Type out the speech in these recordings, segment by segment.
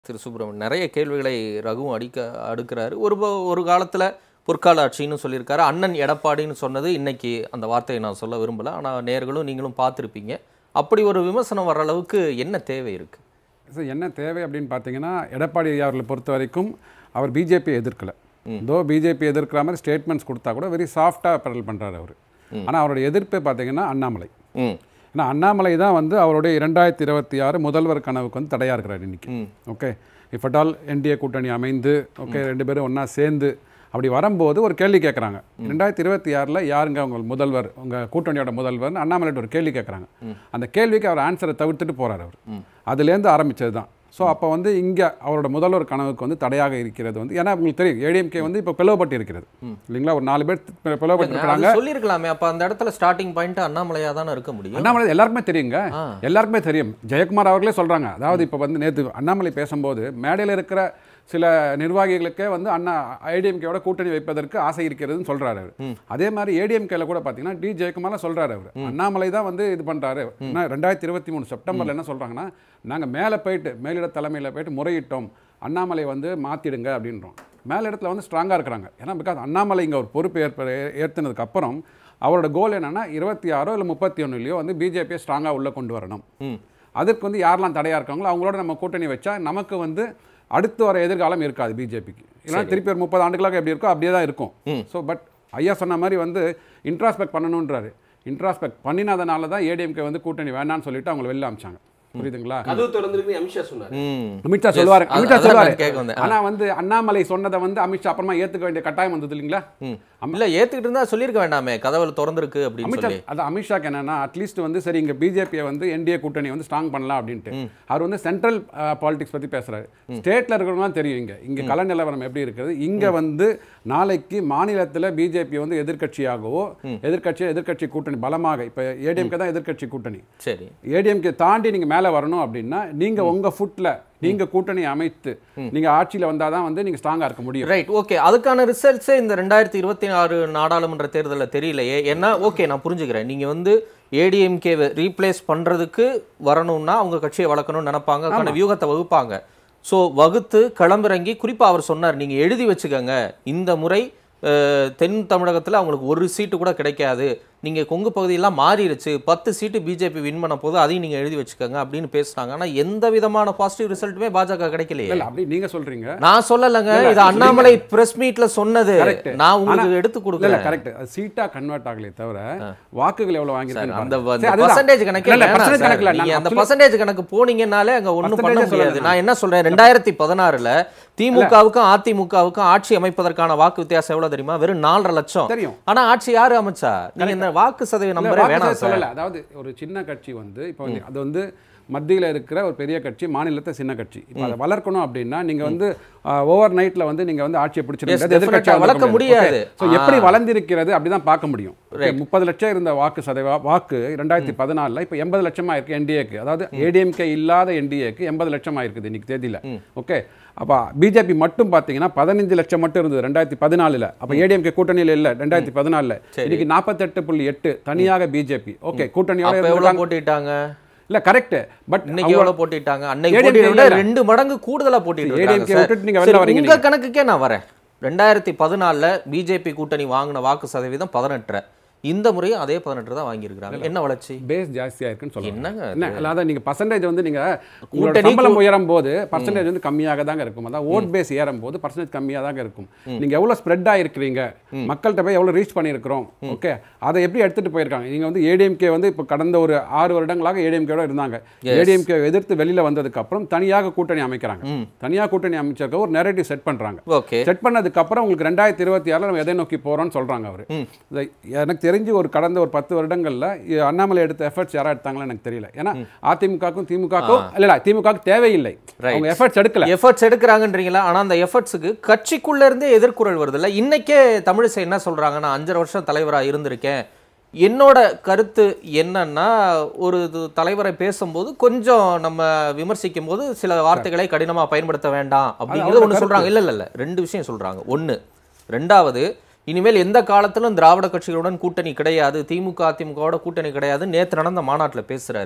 திரு சுப்பிரமணியன் நிறைய கேள்விகளை ரகுவும் அடிக்க அடுக்கிறாரு ஒரு ப- ஒரு காலத்தில் பொற்கால ஆட்சின்னு சொல்லியிருக்காரு அண்ணன் எடப்பாடின்னு சொன்னது இன்னைக்கு அந்த வார்த்தையை நான் சொல்ல விரும்பல ஆனால் நேர்களும் நீங்களும் பார்த்துருப்பீங்க அப்படி ஒரு விமர்சனம் வர அளவுக்கு என்ன தேவை இருக்கு So, என்ன தேவை அப்படின்னு பார்த்தீங்கன்னா எடப்பாடி அவர்களை பொறுத்த வரைக்கும் அவர் பிஜேபி எதிர்க்கல தோ பிஜேபி எதிர்க்கிற மாதிரி ஸ்டேட்மெண்ட்ஸ் கொடுத்தா கூட வெரி சாஃப்டாக பெரல் பண்ணுறாரு அவர் ஆனால் அவருடைய எதிர்ப்பே பார்த்தீங்கன்னா அண்ணாமலை ம் ஏன்னா அண்ணாமலை தான் வந்து அவருடைய இரண்டாயிரத்தி இருபத்தி ஆறு முதல்வர் கனவுக்கு வந்து தடையாக இருக்கிறார் இன்னைக்கு okay if at all NDA கூட்டணி அமைந்து ஓகே ரெண்டு பேரும் ஒன்றா சேர்ந்து அப்படி வரும்போது ஒரு கேள்வி கேட்குறாங்க ரெண்டாயிரத்தி இருபத்தி ஆறில் யாருங்க உங்கள் முதல்வர் உங்கள் கூட்டணியோட முதல்வர்னு அண்ணாமலைட்ட ஒரு கேள்வி கேட்குறாங்க அந்த கேள்விக்கு அவர் ஆன்சரை தவிர்த்துட்டு போறாரு அவர் அதுலேருந்து ஆரம்பிச்சது தான் ஸோ அப்போ வந்து இங்கே அவரோட முதல்வர் கனவுக்கு வந்து தடையாக இருக்கிறது வந்து ஏன்னா உங்களுக்கு தெரியும் ஏடிஎம்கே வந்து இப்போ பிளவுபட்டு இருக்கிறது இல்லைங்களா ஒரு நாலு பேர் பிளவுபட்டு இருக்கிறாங்க அது சொல்லியிருக்கலாமே அப்போ அந்த இடத்துல ஸ்டார்டிங் பாயிண்ட் அண்ணாமலையாக தானே இருக்க முடியும் அண்ணாமலை எல்லாருக்குமே தெரியுங்க ஆ. எல்லாருக்குமே தெரியும் ஜெயக்குமார் அவர்களே சொல்றாங்க அதாவது இப்போ வந்து நேற்று அண்ணாமலை பேசும்போது மேடையில் இருக்கிற சில நிர்வாகிகளுக்கே வந்து அண்ணா ஐடிஎம்கேவோட கூட்டணி வைப்பதற்கு ஆசை இருக்கிறதுன்னு சொல்றாரு அவர் அதே மாதிரி ஏடிஎம்கேல கூட பார்த்தீங்கன்னா டி ஜெயக்குமார்லாம் சொல்றாரு அவர் அண்ணாமலை தான் வந்து இது பண்றாரு என்ன ரெண்டாயிரத்தி இருபத்தி மூணு செப்டம்பர்ல என்ன சொல்றாங்கன்னா நாங்க மேலே போயிட்டு மேலிட தலைமையில் போயிட்டு முறையிட்டோம் அண்ணாமலை வந்து மாத்திடுங்க அப்படின்றோம் மேலிடத்துல வந்து ஸ்ட்ராங்கா இருக்கிறாங்க ஏன்னா பிகாஸ் அண்ணாமலை இங்க ஒரு பொறுப்பு ஏற்ப ஏற்றினதுக்கு அப்புறம் அவரோட கோல் என்னன்னா இருபத்தி ஆறோ இல்லை முப்பத்தி ஒன்றுலையோ வந்து பிஜேபியை ஸ்ட்ராங்காக உள்ளே கொண்டு வரணும் ம் அதற்கு வந்து யாரெல்லாம் தடையாக இருக்காங்களோ அவங்களோட நம்ம கூட்டணி வச்சா நமக்கு வந்து அடுத்து வர எதிர்காலம் இருக்காது பிஜேபிக்கு ஏன்னா திருப்பி ஒரு முப்பது ஆண்டுகளாக எப்படி இருக்கோ அப்படியே தான் இருக்கும் ஸோ பட் ஐயா சொன்ன மாதிரி வந்து இன்ட்ராஸ்பெக்ட் பண்ணணுன்றாரு இன்ட்ராஸ்பெக்ட் பண்ணினதுனால தான் ஏடிஎம்கே வந்து கூட்டணி வேணாம்னு சொல்லிட்டு அவங்க வெளில அமிச்சாங்க புரியுதுங்களா கதவு திறந்திருக்கு அமித்ஷா சொன்னாரு ம் அமித்ஷா Yes. சொல்லுவாரு அது- அமித்ஷா அதான் சொல்லுவாரு நான் கேட்க வந்தேன். ஆனா வந்து அண்ணாமலை சொன்னதை வந்து அமித்ஷா அப்புறமா ஏத்துக்க வேண்டிய கட்டாயம் வந்தது இல்லைங்களா ம் இல்ல ஏத்துக்கிட்டு இருந்தா சொல்லியிருக்க வேண்டாமே கதவுல திறந்திருக்கு அப்படின்னு அமித்ஷா சொல்லி அது அமித்ஷாக்கு என்னன்னா அட்லீஸ்ட் வந்து சரி இங்க பிஜேபியை வந்து என்டிஏ கூட்டணி வந்து ஸ்ட்ராங் பண்ணலாம் அப்படின்ட்டு அவர் வந்து சென்ட்ரல் பாலிடிக்ஸ் பத்தி பேசுறாரு ஸ்டேட்ல இருக்கிறவங்களாம் தெரியும் இங்க இங்க கல நிலவரம் எப்படி இருக்குது இங்க வந்து நாளைக்கு மாநிலத்துல பிஜேபி வந்து எதிர்க்கட்சியாகவோ எதிர்க்கட்சி எதிர்க்கட்சி கூட்டணி பலமாக இப்ப ஏடிஎம்கே தான் எதிர்க்கட்சி கூட்டணி சரி ஏடிஎம்கே தாண்டி நீங்க மேல வரணும் அப்படின்னா நீங்க உங்க ஃபுட்ல நீங்க கூட்டணி அமைத்து நீங்க ஆட்சியில வந்தாதான் வந்து நீங்க ஸ்ட்ராங்கா இருக்க முடியும் ரைட் ஓகே அதுக்கான ரிசல்ட்ஸே இந்த ரெண்டாயிரத்தி இருபத்தி ஆறு நாடாளுமன்ற தேர்தலில் தெரியலையே ஏன்னா ஓகே நான் புரிஞ்சுக்கிறேன் நீங்க வந்து ஏடிஎம்கேவை ரீப்ளேஸ் பண்றதுக்கு வரணும்னா அவங்க கட்சியை வளர்க்கணும்னு நினைப்பாங்க அதுக்கான வியூகத்தை வகுப்பாங்க ஸோ வகுத்து களமிறங்கி குறிப்பா அவர் சொன்னார் நீங்க எழுதி வச்சுக்கோங்க இந்த முறை அஹ், தென் தமிழகத்துல அவங்களுக்கு ஒரு சீட்டு கூட கிடைக்காது நீங்க கொங்கு பகுதியெல்லாம் மாறிடுச்சு பத்து சீட்டு பிஜேபி வின் பண்ண போது அதையும் நீங்க எழுதி வச்சுக்கோங்க அப்படின்னு பேசுனாங்க ஆனா எந்த விதமான பாசிட்டிவ் ரிசல்ட்டுமே பாஜக கிடைக்கலையே இல்ல அப்படி நீங்க சொல்றீங்க நான் சொல்லலைங்க இல்ல, இது அண்ணாமலை பிரஸ் மீட்ல சொன்னது Correct. நான் உங்களுக்கு ஆனா- எடுத்து இல்ல கொடுக்கல கரெக்ட் சீட்டா கன்வெர்ட் ஆகலையே தவிர வாக்குகள் எவ்வளவு வாங்கியிருக்காங்க அந்த பாருங்க. சரி, அதுதான். பர்சன்டேஜ் கணக்கு இல்ல, இல்ல, வேணாம் percentage சார். கணக்கு இல்ல. நீங்க நான் அந்த absolute- பர்சன்டேஜ் கணக்கு போனீங்கனாலே அங்க ஒண்ணும் பண்ண Percentage முடியாது சொல்லல நான் என்ன சொல்றேன் ரெண்டாயிரத்தி பதினாறுல திமுகவுக்கும் அதிமுகவுக்கும் ஆட்சி அமைப்பதற்கான வாக்கு வித்தியாசம் எவ்வளவு தெரியுமா வெறும் நாலரை லட்சம் தெரியும் ஆனா ஆட்சி யாரு அமைச்சா நீங்க இந்த வாக்கு சதவீத இல்ல, நம்பரே வாக்கு வேணாம் சதவீதம் சார் சொல்லல அதாவது ஒரு சின்ன கட்சி வந்து இப்போ வந்து அது வந்து மத்தியில இருக்கிற ஒரு பெரிய கட்சி மாநிலத்தை சின்ன கட்சி இப்போ அதை வளர்க்கணும் அப்படின்னா நீங்க வந்து ஓவர் நைட்ல வந்து நீங்க வந்து ஆட்சியை பிடிச்சிருக்க Yes, முடியாது எதிர்க்கட்சியா definitely. வளர்க்க முடியாது. ஸோ எப்படி வளர்ந்திருக்கிறது அப்படிதான் பார்க்க முடியும் முப்பது லட்சம் இருந்த வாக்கு சதவீத வாக்கு ரெண்டாயிரத்தி பதினாலில் இப்போ எண்பது லட்சமா இருக்கு என்டிஏக்கு அதாவது ஏடிஎம்கே இல்லாத என்டிஏக்கு எண்பது லட்சமா இருக்குது இன்னைக்கு தேதியில ஓகே அப்போ பிஜேபி மட்டும் பார்த்தீங்கன்னா பதினஞ்சு லட்சம் மட்டும் இருந்தது ரெண்டாயிரத்தி பதினாலில் அப்போ ஏடிஎம்கே கூட்டணியில் இல்லை ரெண்டாயிரத்தி பதினாலில் இன்னைக்கு நாற்பத்தெட்டு புள்ளி எட்டு தனியாக பிஜேபி ஓகே கூட்டணியோட அப்ப எவ்வளவு இருந்திருக்காங்க. போட்டிட்டாங்க இல்ல கரெக்ட் பட் இன்னைக்கு எவ்வளவு போட்டிட்டாங்க அன்னைக்கு ADMK போட்டியை விட இல்ல. ரெண்டு மடங்கு கூடுதலா போட்டிட்டு சரி, இருக்காங்க ADMK சார். விட்டுட்டு நீங்க வெளில சரி, வரீங்க உங்க கணக்குக்கே நான் வரேன் ரெண்டாயிரத்தி பதினாலுல பிஜேபி கூட்டணி வாங்கின வாக்கு சதவீதம் பதினெட்டு இந்த முறையும் அதே பதினெட்டு தான் வாங்கியிருக்காங்க என்ன வளர்ச்சி பேஸ் ஜாஸ்தியா இருக்குன்னு சொல்லுங்க என்னங்க என்ன அதாவது நீங்க பர்சன்டேஜ் வந்து நீங்க உங்களோட கூட்டணி சம்பளம் உயரும் போது பர்சன்டேஜ் வந்து கம்மியாக தாங்க இருக்கும் அதாவது ஓட் பேஸ் ஏறும் போது பர்சன்டேஜ் கம்மியாக தாங்க இருக்கும் நீங்க எவ்வளவு ஸ்ப்ரெட் ஆயிருக்கிறீங்க மக்கள்கிட்ட போய் எவ்வளவு ரீச் பண்ணியிருக்கிறோம் ஓகே அதை எப்படி எடுத்துட்டு போயிருக்காங்க நீங்க வந்து ஏடிஎம்கே வந்து இப்போ கடந்த ஒரு ஆறு வருடங்களாக ஏடிஎம்கேட இருந்தாங்க ஏடிஎம்கே எதிர்த்து வெளியில வந்ததுக்கு அப்புறம் தனியாக கூட்டணி அமைக்கிறாங்க தனியாக கூட்டணி அமைச்சிருக்க ஒரு நெரேட்டிவ் செட் பண்றாங்க ஓகே செட் பண்ணதுக்கு அப்புறம் உங்களுக்கு ரெண்டாயிரத்தி இருபத்தி ஆறுல நம்ம எதை நோக்கி போறோம்னு சொல்றாங்க அவர் இந்த எனக்கு தெரிஞ்சு ஒரு கடந்த ஒரு பத்து வருடங்கள்ல இ- அண்ணாமலை எடுத்த எஃபர்ட்ஸ் யாரா எடுத்தாங்களோ எனக்கு தெரியல ஏன்னா அதிமுகவுக்கும் திமுகவுக்கும் இல்ல இல்ல திமுகவுக்கு தேவையில்லை Right. அவங்க எஃபர்ட்ஸ் எடுக்கல எஃபர்ட்ஸ் எடுக்கிறாங்கன்றீங்களா ஆனா அந்த எஃபர்ட்ஸுக்கு கட்சிக்குள்ள இருந்தே எதிர்குரல் வருது இல்ல இன்னைக்கே தமிழிசை என்ன சொல்றாங்க நான் அஞ்சரை வருஷம் தலைவரா இருந்திருக்கேன் என்னோட கருத்து என்னன்னா ஒரு இது தலைவரை பேசும்போது கொஞ்சம் நம்ம விமர்சிக்கும் போது சில வார்த்தைகளை கடினமா பயன்படுத்த வேண்டாம் அப்படிங்கிறது அவரோட ஒண்ணு சொல்றாங்க இல்ல இல்ல இல்ல ரெண்டு விஷயம் சொல்றாங்க ஒண்ணு ரெண்டாவது இனிமேல் எந்த காலத்திலும் திராவிட கட்சிகளுடன் கூட்டணி கிடையாது திமுக அதிமுகவோட கூட்டணி கிடையாது நேத்து நடந்த மாநாட்டுல பேசுறாரு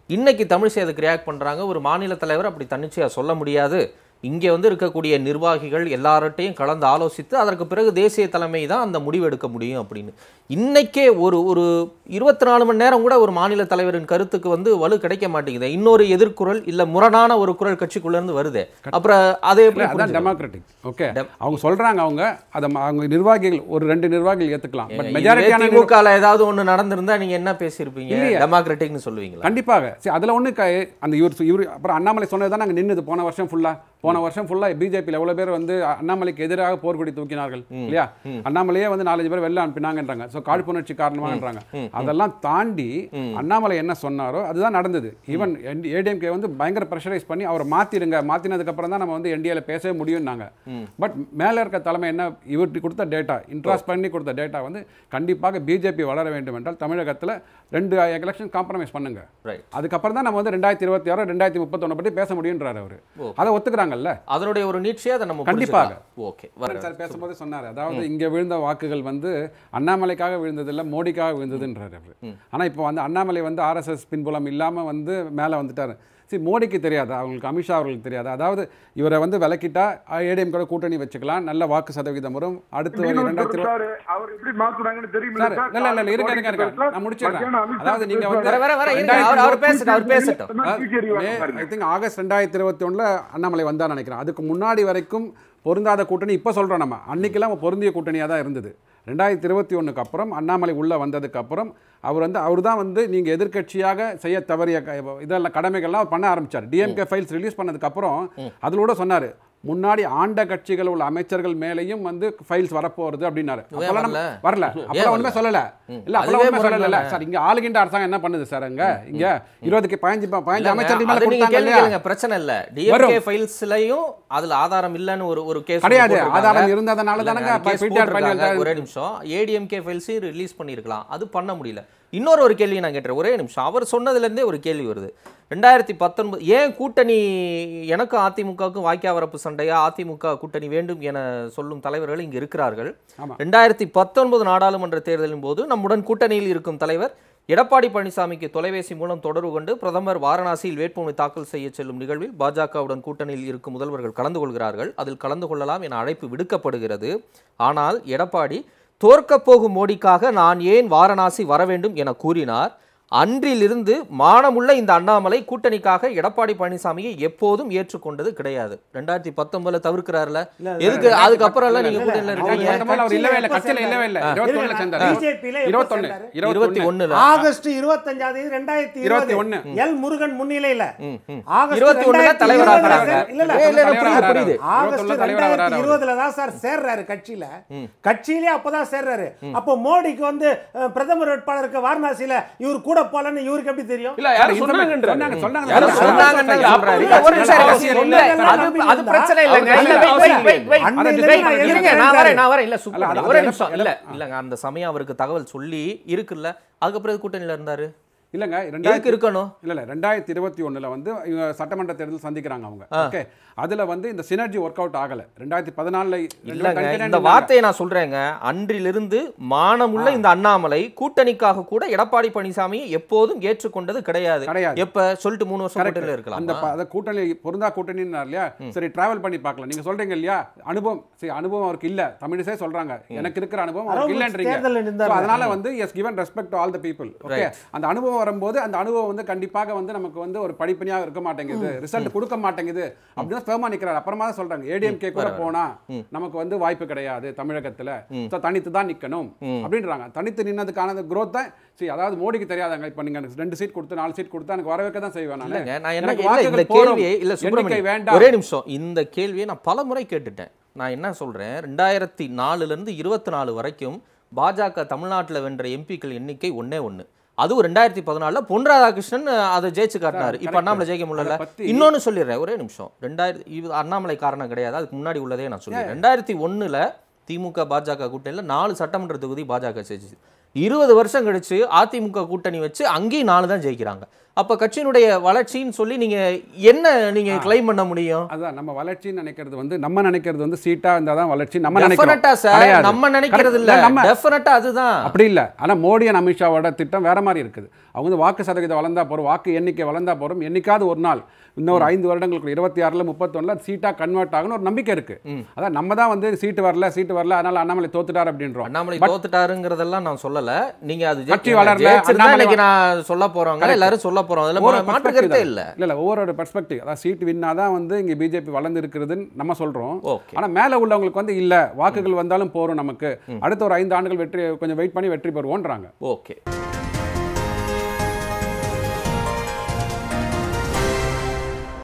இன்னைக்கு தமிழிசை அதுக்கு ரியாக்ட் பண்றாங்க ஒரு மாநில தலைவர் அப்படி தன்னிச்சையா சொல்ல முடியாது இங்கே வந்து இருக்கக்கூடிய நிர்வாகிகள் எல்லார்ட்டையும் கலந்து ஆலோசித்து அதற்கு பிறகு தேசிய தலைமை தான் அந்த முடிவு எடுக்க முடியும் அப்படின்னு இன்னைக்கே ஒரு ஒரு இருபத்தி நாலு மணி நேரம் கூட ஒரு மாநில தலைவரின் கருத்துக்கு வந்து வலு கிடைக்க மாட்டேங்குது இன்னொரு எதிர்குரல் இல்ல முரணான ஒரு குரல் கட்சிக்குள்ள இருந்து வருது அப்புறம் அதை எப்படி இல்ல, அதான் புரிஞ்சுக்கணும்? டெமோக்ராட்டிக் ஓகே அவங்க சொல்றாங்க அவங்க அதை ம- அவங்க நிர்வாகிகள் ஒரு ரெண்டு நிர்வாகிகள் ஏத்துக்கலாம் பட் இதுவே மெஜாரிட்டியான திமுகல ஏதாவது ஒண்ணு நடந்திருந்தா நீங்க என்ன பேசியிருப்பீங்க டெமோக்ராட்டிக்னு சொல்லுவீங்களா கண்டிப்பாக சரி அதில் ஒன்று க அந்த இவர் இவர் அப்புறம் அண்ணாமலை சொன்னது தான் நாங்கள் நின்றுது போன வருஷம் ஃபுல்லாக போன வருஷம் ஃபுல்லாக பிஜேபியில் எவ்வளோ பேர் வந்து அண்ணாமலைக்கு எதிராக போர்க்கொடி தூக்கினார்கள் இல்லையா அண்ணாமலையே வந்து நாலஞ்சு பேர் வெளில அனுப்பினாங்கன்றாங்க ஸோ காழ்ப்புணர்ச்சி காரணமாகன்றாங்க அதெல்லாம் தாண்டி அண்ணாமலை என்ன சொன்னாரோ அதுதான் நடந்தது ஈவன் ஏடிஎம்கே வந்து பயங்கர ப்ரெஷரைஸ் பண்ணி அவரை மாற்றிடுங்க மாற்றினதுக்கப்புறம் தான் நம்ம வந்து என்டிஏல பேசவே முடியும்னாங்க பட் மேலே இருக்க தலைமை என்ன இவர்கிட்ட கொடுத்த டேட்டா இன்ட்ராஸ்ட் பண்ணி கொடுத்த டேட்டா வந்து கண்டிப்பாக பிஜேபி வளர வேண்டும் என்றால் தமிழகத்தில் ரெண்டு எலெக்ஷன் காம்ப்ரமைஸ் பண்ணுங்க ரைட் அதுக்கப்புறம் தான் நம்ம வந்து ரெண்டாயிரத்தி இருபத்தி ஆறு ரெண்டாயிரத்தி முப்பத்தொன்னு பற்றி பேச முடியுன்றாரு அவரு அதை ஒத்துக்கிறாங்கல்ல அதனுடைய ஒரு நீட்சியை அதை நம்ம கண்டிப்பாக. ஓகே வர சார் பேசும்போது சொன்னாரு அதாவது இங்க விழுந்த வாக்குகள் வந்து அண்ணாமலைக்காக விழுந்ததில்ல மோடிக்காக விழுந்ததுன்றாரு அவரு ஆனா இப்போ வந்து அண்ணாமலை வந்து ஆர்எஸ்எஸ் பின்புலம் இல்லாம வந்து மேல வந்துட்டாரு சரி மோடிக்கு தெரியாது அவங்களுக்கு அமித்ஷா அவர்களுக்கு தெரியாது அதாவது இவரை வந்து விலக்கிட்டா ஏடிஎம் கூட கூட்டணி வச்சுக்கலாம் நல்ல வாக்கு சதவீதம் வரும் அடுத்து ஒரு திடீர்னு இரண்டாயிரத்தி இருபது சார், அவர் எப்படி மாத்துனாங்கன்னு தெரியுமில்ல சார், சார்? இல்ல, இல்ல, இல்ல, இருங்க, இருங்க, இருங்க. சார், நான் முடிச்சிடுறேன். மத்தியானம் அமித்ஷா அதாவது நீங்க வந்து- வர வர வர இருங்க அவர் அவர் பேசட்டும் அவர் பேசட்டும் சொன்னா தூக்கி எறிவாங்க பாருங்க. ஐ திங்க் ஆகஸ்ட் ரெண்டாயிரத்தி இருபத்தி ஒண்ணுல அண்ணாமலை வந்தா நினைக்கிறேன் அதுக்கு முன்னாடி வரைக்கும் பொருந்தாத கூட்டணி இப்போ சொல்றோம் நம்ம அன்னைக்கெல்லாம் பொருந்திய கூட்டணியாக தான் இருந்தது ரெண்டாயிரத்தி இருபத்தி ஒண்ணுக்கு அப்புறம் அண்ணாமலை உள்ள வந்ததுக்கு அப்புறம் அவர் வந்து அவர் தான் வந்து நீங்க எதிர்க்கட்சியாக செய்ய தவறிய க- இதெல்லாம் கடமைகள்லாம் அவர் பண்ண ஆரம்பிச்சார் டிஎம்கே ஃபைல்ஸ் ரிலீஸ் பண்ணதுக்கு அப்புறம் அதில் கூட சொன்னாரு முன்னாடி ஆண்ட கட்சிகள் உள்ள அமைச்சர்கள் மேலேயும் வந்து ஃபைல்ஸ் வரப்போறது அப்படின்னாரு அப்பெல்லாம் நம்ம- வரல? வரல அப்பெல்லாம் ஒண்ணுமே சொல்லல இல்ல அப்பெல்லாம் அதுவே ஒண்ணுமே சொல்லல முரண் சார் இங்க ஆளுகின்ற அரசாங்கம் என்ன பண்ணுது சார் அங்க இங்க இருபதுக்கு பதினஞ்சு ப- பதினஞ்சு இல்லங்க, அமைச்சர்கள் மேல அது நீங்க கொடுத்தாங்க கேள்வி இல்லையா கேளுங்க பிரச்சனை இல்ல டிஎம்கே ஃபைல்ஸ்லயும் அதுல ஆதாரம் இல்லன்னு ஒரு ஒரு கேஸ் கிடையாது ஆதாரம் இருந்ததுனால தானங்க பிடிஆர் பண்ணி ஒரே நிமிஷம் ஏடிஎம்கே ஃபைல்ஸ் ரிலீஸ் பண்ணிருக்கலாம் அது பண்ண முடியல இன்னொரு ஒரு கேள்வி நான் கேட்டேன் ஒரே நிமிஷம் அவர் சொன்னதுல இருந்தே ஒரு கேள்வி வருது ரெண்டாயிரத்தி பத்தொன்பது ஏன் கூட்டணி எனக்கும் அதிமுகவுக்கும் வாய்க்கா வரப்பு சண்டையா அதிமுக கூட்டணி வேண்டும் என சொல்லும் தலைவர்கள் இங்கு இருக்கிறார்கள் ஆமா. ரெண்டாயிரத்தி பத்தொன்பது நாடாளுமன்ற தேர்தலின் போது நம்முடன் கூட்டணியில் இருக்கும் தலைவர் எடப்பாடி பழனிசாமிக்கு தொலைபேசி மூலம் தொடர்பு கொண்டு பிரதமர் வாரணாசியில் வேட்புமனு தாக்கல் செய்ய செல்லும் நிகழ்வில் பாஜகவுடன் கூட்டணியில் இருக்கும் முதல்வர்கள் கலந்து கொள்கிறார்கள் அதில் கலந்து கொள்ளலாம் என அழைப்பு விடுக்கப்படுகிறது ஆனால் எடப்பாடி தோற்கப் போகும் மோடிக்காக நான் ஏன் வாரணாசி வர வேண்டும் என கூறினார் அன்றிலிருந்து மானமுள்ள இந்த அண்ணாமலை கூட்டணிக்காக எடப்பாடி பழனிசாமியை எப்போதும் ஏற்றுக்கொண்டது கிடையாது ரெண்டாயிரத்தி பத்தொன்பதுல தவிர்க்கிறாருல எதுக்கு அதுக்கப்புறம் எல்லாம் நீங்க கூட்டணியில இருக்கீங்க அவர் இல்லவே இல்லை கட்சியில இல்லவே இல்லை இருபத்தொன்னுல சேர்ந்தாரு பிஜேபியில எப்ப இருபத்தொன்னு சேர்ந்தாரு? இருபத்தி ஒண்ணுல ஆகஸ்ட் இருபத்தஞ்சாம் தேதி ரெண்டாயிரத்தி இருபத்தி இருபத்தி ஒண்ணு. எல் முருகன் முன்னிலையில ம், ம். ஆகஸ்ட் இருபத்தி ஒண்ணுல ரெண்டாயிரத்தி தலைவரா இருபதுல வராங்க. சேர்- இல்ல, இல்ல. இல்ல, இல்ல, தலைவரா புரியுது, வராரு. புரியுது. ஆகஸ்ட் இருபத்தொன்னுல தலைவரா ரெண்டாயிரத்தி வராரு அவரு. இருபதுல தான் சார் சேர்றாரு கட்சியில கட்சியிலே அப்பதான் சேர்றாரு அப்போ மோடிக்கு வந்து அஹ், பிரதமர் வேட்பாளருக்கு வாரணாசியில இவர் கூட போலன்னு இவருக்கு எப்படி தெரியும் இல்ல யாரும் சொன்னாங்கன்ற சொன்னாங்க சொன்னாங்க யாரோ சொன்னாங்க. சொன்னாங்கன்னு இல்ல, சொல்றாரு. அப்ப ஒரு நிமிஷம் இருங்க. அரசியல் இல்ல, இல்ல. அது- அது பிரச்சனை இல்லைங்க. அவர் இல்ல, wait, wait, wait, wait. அன்னையில wait, நான் இருங்க, எழுதுறேன் நான் வரேன், சார். நான் வரேன். இல்ல, அல்ல, சுப்ரமணியம், அது ஒரே அது நிமிஷம். என்ன- இல்ல, இல்லங்க, அந்த சமயம் அவருக்கு தகவல் சொல்லி இருக்குல்ல அதுக்கப்புறம் எதுக்கு கூட்டணியில இருந்தாரு இல்லங்க எதுக்கு ரெண்டாயிரத்தி இருக்கணும் இல்ல இல்ல ரெண்டாயிரத்தி இருபத்தி ஒண்ணுல வந்து இவங்க சட்டமன்ற தேர்தல் சந்திக்கிறாங்க அவங்க ஓகே அதுல வந்து இந்த சினர்ஜி ஒர்க் அவுட் ஆகல ரெண்டாயிரத்தி பதினாலுல இல்லங்க இந்த வார்த்தையை நான் சொல்றேங்க அன்றிலிருந்து மானமுள்ள இந்த அண்ணாமலை கூட்டணிக்காக கூட எடப்பாடி பழனிசாமியை எப்போதும் ஏற்றுக்கொண்டது கிடையாது கிடையாது. எப்ப சொல்லிட்டு மூணு வருஷம் Correct. கூட்டணியில அந்த இருக்கலாம் ப- அந்த கூட்டணி பொருந்தா கூட்டணின்னு இல்லையா சரி டிராவல் பண்ணி பார்க்கலாம் நீங்க சொல்றீங்க இல்லையா அனுபவம் சரி அனுபவம் அவருக்கு இல்ல தமிழிசே சொல்றாங்க எனக்கு இருக்கிற அனுபவம் அவருக்கு அரவணைச்சு இல்லன்றீங்க தேர்தல்ல நின்றாரு. So, அதனால வந்து as given respect all the people okay அந்த அனுபவம் வரும்போது அந்த அனுபவம் வந்து கண்டிப்பாக வந்து நமக்கு வந்து ஒரு படிப்பணியாக இருக்க மாட்டேங்குது ரிசல்ட் கொடுக்க மாட்டேங்குது அப்படின்னு ஃபேமா நிக்கிறாரு அப்புறமா தான் சொல்றாங்க ஏடிஎம்கே கூட போனா நமக்கு வந்து வாய்ப்பு கிடையாது தமிழகத்துல So, தனித்து தான் நிக்கணும் அப்படின்றாங்க தனித்து நின்னதுக்கான growth தான் சரி அதாவது மோடிக்கு தெரியாதாங்க இப்ப நீங்க எனக்கு ரெண்டு சீட் கொடுத்து நாலு சீட் கொடுத்தா எனக்கு வரவேற்க தான் செய்வேன் நானு. இல்லைங்க நான் என்ன எனக்கு இல்ல, இந்த வாக்குகள் போரும். கேள்வியை இல்ல எண்ணிக்கை சுப்பிரமணியம் வேண்டாம் ஒரே நிமிஷம் இந்த கேள்வியை நான் பல முறை கேட்டுட்டேன் நான் என்ன சொல்றேன் ரெண்டாயிரத்தி நாலுல இருந்து இருபத்தி நாலு வரைக்கும் பாஜக தமிழ்நாட்டுல வென்ற எம்பிக்கள் எண்ணிக்கை ஒண்ணே ஒண்ணு அதுவும் ரெண்டாயிரத்தி பதினாலுல பொன் ராதாகிருஷ்ணன் அதை ஜெயிச்சு காட்டினாரு இப்ப correct. அண்ணாமலை ஜெயிக்க முடியல அதை பத்தி- இன்னொன்னு சொல்லிடுறேன் ஒரே நிமிஷம் ரெண்டாயிரத்தி இது அண்ணாமலை காரணம் கிடையாது அதுக்கு முன்னாடி உள்ளதே நான் சொல்லிடுறேன் ரெண்டாயிரத்தி ஒண்ணுல திமுக பாஜக கூட்டணியில் நாலு சட்டமன்ற தொகுதி பாஜக ஜெயிச்சு இருபது வருஷம் கழிச்சு அதிமுக கூட்டணி வச்சு அங்கேயும் நாலு தான் ஜெயிக்கிறாங்க அப்ப கட்சியினுடைய வளர்ச்சின்னு சொல்லி நீங்க என்ன நீங்க கிளைம் பண்ண முடியும் அதான் நம்ம வளர்ச்சின்னு நினைக்கிறது வந்து நம்ம நினைக்கிறது வந்து சீட்டா இருந்தா தான் வளர்ச்சி நம்ம நினைக்கிறோம் டெஃபினட்டா சார் கிடையாது. நம்ம நினைக்கிறது Correct. இல்ல நம்ம டெஃபினட்டா அதுதான் அப்படி இல்லை ஆனா மோடி and அமித்ஷாவோட திட்டம் வேற மாதிரி இருக்குது அவங்க வந்து வாக்கு சதவீதம் வளர்ந்தா போறோம் வாக்கு எண்ணிக்கை வளர்ந்தா போறோம் என்னைக்காவது ஒரு நாள் இன்னும் ஒரு ஐந்து வருடங்களுக்கு இருபத்தி ஆறுல முப்பத்தொன்னுல சீட்டா கன்வெர்ட் ஆகணும் ஒரு நம்பிக்கை இருக்கு அதான் நம்ம தான் வந்து சீட்டு வரல சீட்டு வரல அதனால அண்ணாமலை தோத்துட்டார் அப்படின்றோம் அண்ணாமலை But- தோத்துட்டாருங்கிறதெல்லாம் நான் சொல்லல நீங்க அது கட்சி ஜெயிக்க- வளரல, ஜெயிச்சிருந்தா அண்ணாமலை இன்னைக்கு நான் சொல்ல போறோங்க Correct. எல்லாரும் சொல்ல போறோம் அதுல ஒவ்வொரு மாற்று perspective கருத்தே தான். இல்ல இல்ல இல்ல ஒவ்வொரு பெர்ஸ்பெக்டிவ் அதாவது சீட் வின்னா தான் வந்து இங்க பிஜேபி வளர்ந்து இருக்கிறதுன்னு நம்ம சொல்றோம் ஓகே ஆனா மேல உள்ளவங்களுக்கு வந்து இல்ல வாக்குகள் வந்தாலும் போறோம் நமக்கு அடுத்த ஒரு ஐந்து ஆண்டுகள் வெற்றி கொஞ்சம் வெயிட் பண்ணி வெற்றி பெறுவோன்றாங்க ஓகே